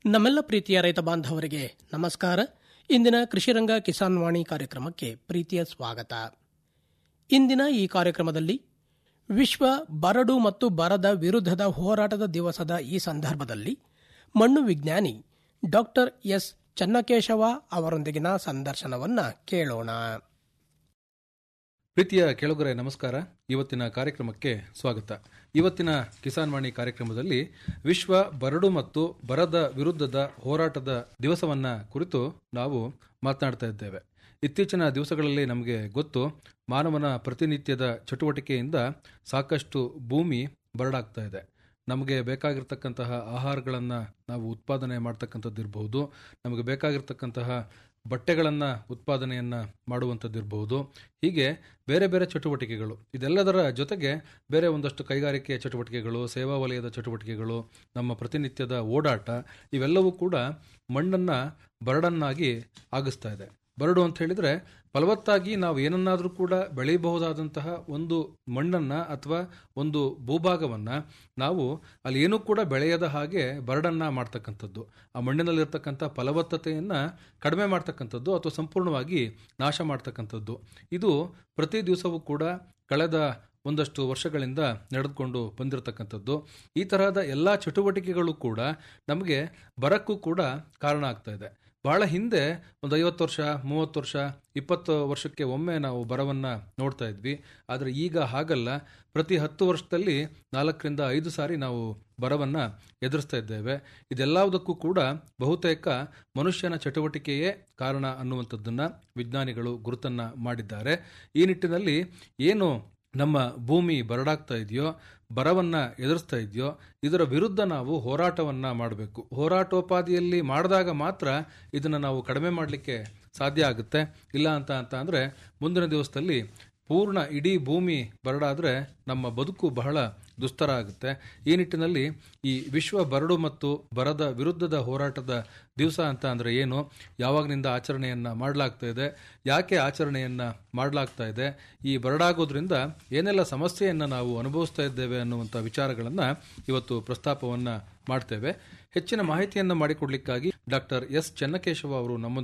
ನಮ್ಮೆಲ್ಲ ಪ್ರೀತಿಯ ರೈತ ಬಾಂಧವರಿಗೆ ನಮಸ್ಕಾರ ಇಂದಿನ ಕೃಷಿರಂಗ ಕಿಸಾನ್ ವಾಣಿ ಕಾರ್ಯಕ್ರಮಕ್ಕೆ ಪ್ರೀತಿಯ ಸ್ವಾಗತ ಇಂದಿನ ಈ ಕಾರ್ಯಕ್ರಮದಲ್ಲಿ ವಿಶ್ವ ಬರಡು ಮತ್ತು ಬರದ ವಿರುದ್ಧದ ಹೋರಾಟದ ದಿವಸದ ಈ ಸಂದರ್ಭದಲ್ಲಿ ಮಣ್ಣು ವಿಜ್ಞಾನಿ ಡಾಕ್ಟರ್ ಎಸ್ ಚನ್ನಕೇಶವ ಅವರೊಂದಿಗಿನ ಸಂದರ್ಶನವನ್ನ ಕೇಳೋಣ ಪ್ರೀತಿಯ ಕೆಳಗರೆ ನಮಸ್ಕಾರ ಇವತ್ತಿನ ಕಾರ್ಯಕ್ರಮಕ್ಕೆ ಸ್ವಾಗತ ಇವತ್ತಿನ ಕಿಸಾನ್ ವಾಣಿ ಕಾರ್ಯಕ್ರಮದಲ್ಲಿ ವಿಶ್ವ ಬರಡು ಮತ್ತು ಬರದ ವಿರುದ್ಧದ ಹೋರಾಟದ ದಿವಸವನ್ನ ಕುರಿತು ನಾವು ಮಾತನಾಡ್ತಾ ಇದ್ದೇವೆ ಇತ್ತೀಚಿನ ದಿವಸಗಳಲ್ಲಿ ನಮಗೆ ಗೊತ್ತು ಮಾನವನ ಪ್ರತಿನಿತ್ಯದ ಚಟುವಟಿಕೆಯಿಂದ ಸಾಕಷ್ಟು ಭೂಮಿ ಬರಡಾಗ್ತಾ ಇದೆ ನಮಗೆ ಬೇಕಾಗಿರ್ತಕ್ಕಂತಹ ಆಹಾರಗಳನ್ನು ನಾವು ಉತ್ಪಾದನೆ ಮಾಡ್ತಕ್ಕಂಥದ್ದು ಇರಬಹುದು ನಮಗೆ ಬೇಕಾಗಿರ್ತಕ್ಕಂತಹ ಬಟ್ಟೆಗಳನ್ನು ಉತ್ಪಾದನೆಯನ್ನು ಮಾಡುವಂಥದ್ದಿರಬಹುದು ಹೀಗೆ ಬೇರೆ ಬೇರೆ ಚಟುವಟಿಕೆಗಳು ಇದೆಲ್ಲದರ ಜೊತೆಗೆ ಬೇರೆ ಒಂದಷ್ಟು ಕೈಗಾರಿಕೆ ಚಟುವಟಿಕೆಗಳು ಸೇವಾ ವಲಯದ ಚಟುವಟಿಕೆಗಳು ನಮ್ಮ ಪ್ರತಿನಿತ್ಯದ ಓಡಾಟ ಇವೆಲ್ಲವೂ ಕೂಡ ಮಣ್ಣನ್ನು ಬರಡನ್ನಾಗಿ ಆಗಿಸ್ತಾ ಇದೆ ಬರಡು ಅಂತ ಹೇಳಿದ್ರೆ ಫಲವತ್ತಾಗಿ ನಾವು ಏನನ್ನಾದರೂ ಕೂಡ ಬೆಳೆಯಬಹುದಾದಂತಹ ಒಂದು ಮಣ್ಣನ್ನು ಅಥವಾ ಒಂದು ಭೂಭಾಗವನ್ನು ನಾವು ಅಲ್ಲಿ ಏನೂ ಕೂಡ ಬೆಳೆಯದ ಹಾಗೆ ಬರಡನ್ನ ಮಾಡ್ತಕ್ಕಂಥದ್ದು ಆ ಮಣ್ಣಿನಲ್ಲಿರ್ತಕ್ಕಂಥ ಫಲವತ್ತತೆಯನ್ನು ಕಡಿಮೆ ಮಾಡ್ತಕ್ಕಂಥದ್ದು ಅಥವಾ ಸಂಪೂರ್ಣವಾಗಿ ನಾಶ ಮಾಡ್ತಕ್ಕಂಥದ್ದು ಇದು ಪ್ರತಿ ದಿವಸವೂ ಕೂಡ ಕಳೆದ ಒಂದಷ್ಟು ವರ್ಷಗಳಿಂದ ನಡೆದುಕೊಂಡು ಬಂದಿರತಕ್ಕಂಥದ್ದು ಈ ತರಹದ ಎಲ್ಲ ಚಟುವಟಿಕೆಗಳು ಕೂಡ ನಮಗೆ ಬರಕ್ಕೂ ಕೂಡ ಕಾರಣ ಆಗ್ತಾ ಇದೆ ಬಹಳ ಹಿಂದೆ ಒಂದು ಐವತ್ತು ವರ್ಷ ಮೂವತ್ತು ವರ್ಷ ಇಪ್ಪತ್ತು ವರ್ಷಕ್ಕೆ ಒಮ್ಮೆ ನಾವು ಬರವನ್ನು ನೋಡ್ತಾ ಇದ್ವಿ ಆದರೆ ಈಗ ಹಾಗಲ್ಲ ಪ್ರತಿ ಹತ್ತು ವರ್ಷದಲ್ಲಿ ನಾಲ್ಕರಿಂದ ಐದು ಸಾರಿ ನಾವು ಬರವನ್ನು ಎದುರಿಸ್ತಾ ಇದ್ದೇವೆ ಇದೆಲ್ಲದಕ್ಕೂ ಕೂಡ ಬಹುತೇಕ ಮನುಷ್ಯನ ಚಟುವಟಿಕೆಯೇ ಕಾರಣ ಅನ್ನುವಂಥದ್ದನ್ನು ವಿಜ್ಞಾನಿಗಳು ಗುರುತನ್ನು ಮಾಡಿದ್ದಾರೆ ಈ ನಿಟ್ಟಿನಲ್ಲಿ ಏನು ನಮ್ಮ ಭೂಮಿ ಬರಡಾಗ್ತಾ ಇದೆಯೋ ಬರವನ್ನ ಎದುರಿಸ್ತಾ ಇದೆಯೋ ಇದರ ವಿರುದ್ಧ ನಾವು ಹೋರಾಟವನ್ನ ಮಾಡಬೇಕು ಹೋರಾಟೋಪಾದಿಯಲ್ಲಿ ಮಾಡಿದಾಗ ಮಾತ್ರ ಇದನ್ನು ನಾವು ಕಡಿಮೆ ಮಾಡಲಿಕ್ಕೆ ಸಾಧ್ಯ ಆಗುತ್ತೆ ಇಲ್ಲ ಅಂತ ಅಂತ ಅಂದರೆ ಮುಂದಿನ ದಿವಸದಲ್ಲಿ ಪೂರ್ಣ ಇಡೀ ಭೂಮಿ ಬರಡಾದರೆ ನಮ್ಮ ಬದುಕು ಬಹಳ ದುಸ್ತರ ಆಗುತ್ತೆ ಈ ನಿಟ್ಟಿನಲ್ಲಿ ಈ ವಿಶ್ವ ಬರಡು ಮತ್ತು ಬರದ ವಿರುದ್ಧದ ಹೋರಾಟದ ದಿವಸ ಅಂತ ಅಂದರೆ ಏನು ಯಾವಾಗನಿಂದ ಆಚರಣೆಯನ್ನು ಮಾಡಲಾಗ್ತಾ ಇದೆ ಯಾಕೆ ಆಚರಣೆಯನ್ನು ಮಾಡಲಾಗ್ತಾ ಇದೆ ಈ ಬರಡಾಗೋದ್ರಿಂದ ಏನೆಲ್ಲ ಸಮಸ್ಯೆಯನ್ನು ನಾವು ಅನುಭವಿಸ್ತಾ ಇದ್ದೇವೆ ಅನ್ನುವಂಥ ವಿಚಾರಗಳನ್ನು ಇವತ್ತು ಪ್ರಸ್ತಾಪವನ್ನು ಮಾಡ್ತೇವೆ ಹೆಚ್ಚಿನ ಮಾಹಿತಿಯನ್ನು ಮಾಡಿಕೊಡ್ಲಿಕ್ಕಾಗಿ ಡಾಕ್ಟರ್ ಎಸ್ ಚೆನ್ನಕೇಶವ ಅವರು ನಮ್ಮ